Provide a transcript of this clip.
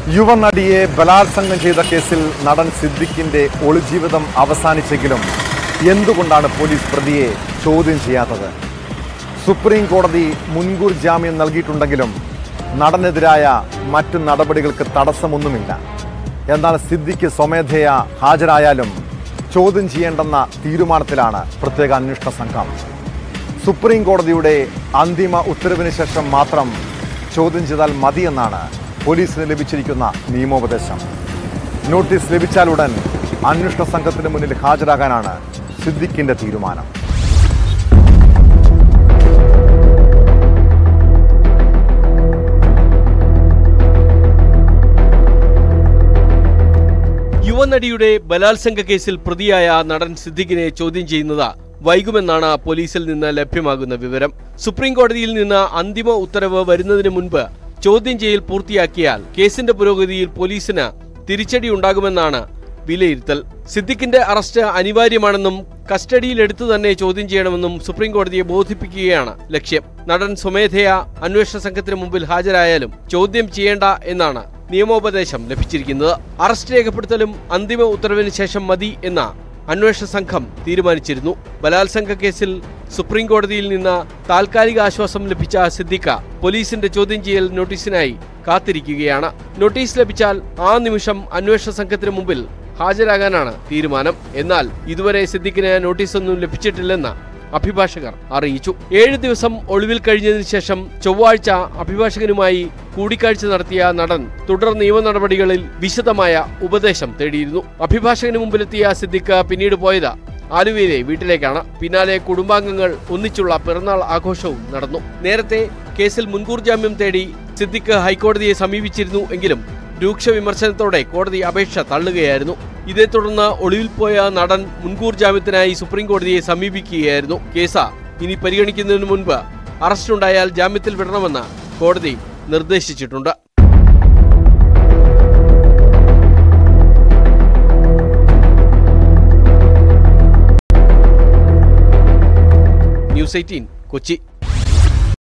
യുവനടിയെ ബലാത്സംഗം ചെയ്ത കേസിൽ നടൻ സിദ്ദിഖിന്റെ ഒളിജീവിതം അവസാനിച്ചെങ്കിലും എന്തുകൊണ്ടാണ് പോലീസ് പ്രതിയെ ചോദ്യം ചെയ്യാത്തത് സുപ്രീം കോടതി മുൻകൂർ ജാമ്യം നൽകിയിട്ടുണ്ടെങ്കിലും നടനെതിരായ മറ്റു നടപടികൾക്ക് തടസ്സമൊന്നുമില്ല എന്നാൽ സിദ്ദിഖ് സ്വമേധയാ ഹാജരായാലും ചോദ്യം ചെയ്യേണ്ടെന്ന തീരുമാനത്തിലാണ് പ്രത്യേക അന്വേഷണ സംഘം സുപ്രീം കോടതിയുടെ അന്തിമ ഉത്തരവിന് ശേഷം മാത്രം ചോദ്യം ചെയ്താൽ മതിയെന്നാണ് പോലീസിന് ലഭിച്ചിരിക്കുന്ന നിയമോപദേശം നോട്ടീസ് ലഭിച്ചാലുടൻ അന്വേഷണ സംഘത്തിന് മുന്നിൽ ഹാജരാകാനാണ് സിദ്ദിഖിന്റെ തീരുമാനം യുവനടിയുടെ ബലാത്സംഗ കേസിൽ പ്രതിയായ നടൻ സിദ്ദിഖിനെ ചോദ്യം ചെയ്യുന്നത് വൈകുമെന്നാണ് പോലീസിൽ നിന്ന് ലഭ്യമാകുന്ന വിവരം സുപ്രീം കോടതിയിൽ നിന്ന് അന്തിമ ഉത്തരവ് വരുന്നതിന് മുൻപ് ചോദ്യം ചെയ്യൽ പൂർത്തിയാക്കിയാൽ കേസിന്റെ പുരോഗതിയിൽ പോലീസിന് തിരിച്ചടി ഉണ്ടാകുമെന്നാണ് വിലയിരുത്തൽ സിദ്ദിഖിന്റെ അറസ്റ്റ് അനിവാര്യമാണെന്നും കസ്റ്റഡിയിലെടുത്തു തന്നെ ചോദ്യം ചെയ്യണമെന്നും സുപ്രീം കോടതിയെ ബോധിപ്പിക്കുകയാണ് ലക്ഷ്യം നടൻ സ്വമേധയാ അന്വേഷണ സംഘത്തിന് മുമ്പിൽ ഹാജരായാലും ചോദ്യം ചെയ്യേണ്ട എന്നാണ് നിയമോപദേശം ലഭിച്ചിരിക്കുന്നത് അറസ്റ്റ് രേഖപ്പെടുത്തലും അന്തിമ ഉത്തരവിന് ശേഷം മതി എന്ന അന്വേഷണ സംഘം തീരുമാനിച്ചിരുന്നു ബലാത്സംഗ കേസിൽ സുപ്രീം കോടതിയിൽ നിന്ന് താൽക്കാലിക ആശ്വാസം ലഭിച്ച സിദ്ദിഖ പോലീസിന്റെ ചോദ്യം ചെയ്യൽ നോട്ടീസിനായി കാത്തിരിക്കുകയാണ് നോട്ടീസ് ലഭിച്ചാൽ ആ നിമിഷം അന്വേഷണ സംഘത്തിന് മുമ്പിൽ ഹാജരാകാനാണ് തീരുമാനം എന്നാൽ ഇതുവരെ സിദ്ദിഖിന് നോട്ടീസൊന്നും ലഭിച്ചിട്ടില്ലെന്ന് അഭിഭാഷകർ അറിയിച്ചു ഏഴ് ദിവസം ഒളിവിൽ കഴിഞ്ഞതിന് ശേഷം ചൊവ്വാഴ്ച അഭിഭാഷകനുമായി കൂടിക്കാഴ്ച നടത്തിയ നടൻ തുടർ നിയമ നടപടികളിൽ വിശദമായ ഉപദേശം തേടിയിരുന്നു അഭിഭാഷകന് മുമ്പിലെത്തിയ സിദ്ദിഖ് പിന്നീട് പോയത് ആലുവയിലെ വീട്ടിലേക്കാണ് പിന്നാലെ കുടുംബാംഗങ്ങൾ ഒന്നിച്ചുള്ള പിറന്നാൾ ആഘോഷവും നടന്നു നേരത്തെ കേസിൽ മുൻകൂർ ജാമ്യം തേടി സിദ്ദിഖ് ഹൈക്കോടതിയെ സമീപിച്ചിരുന്നു എങ്കിലും രൂക്ഷ വിമർശനത്തോടെ കോടതി അപേക്ഷ തള്ളുകയായിരുന്നു ഇതേ തുടർന്ന് ഒളിവിൽ പോയ നടൻ മുൻകൂർ ജാമ്യത്തിനായി സുപ്രീം കോടതിയെ സമീപിക്കുകയായിരുന്നു കേസ് ഇനി പരിഗണിക്കുന്നതിന് മുൻപ് അറസ്റ്റുണ്ടായാൽ ജാമ്യത്തിൽ വിടണമെന്ന് കോടതി നിർദ്ദേശിച്ചിട്ടുണ്ട് ന്യൂസ് എയ്റ്റീൻ കൊച്ചി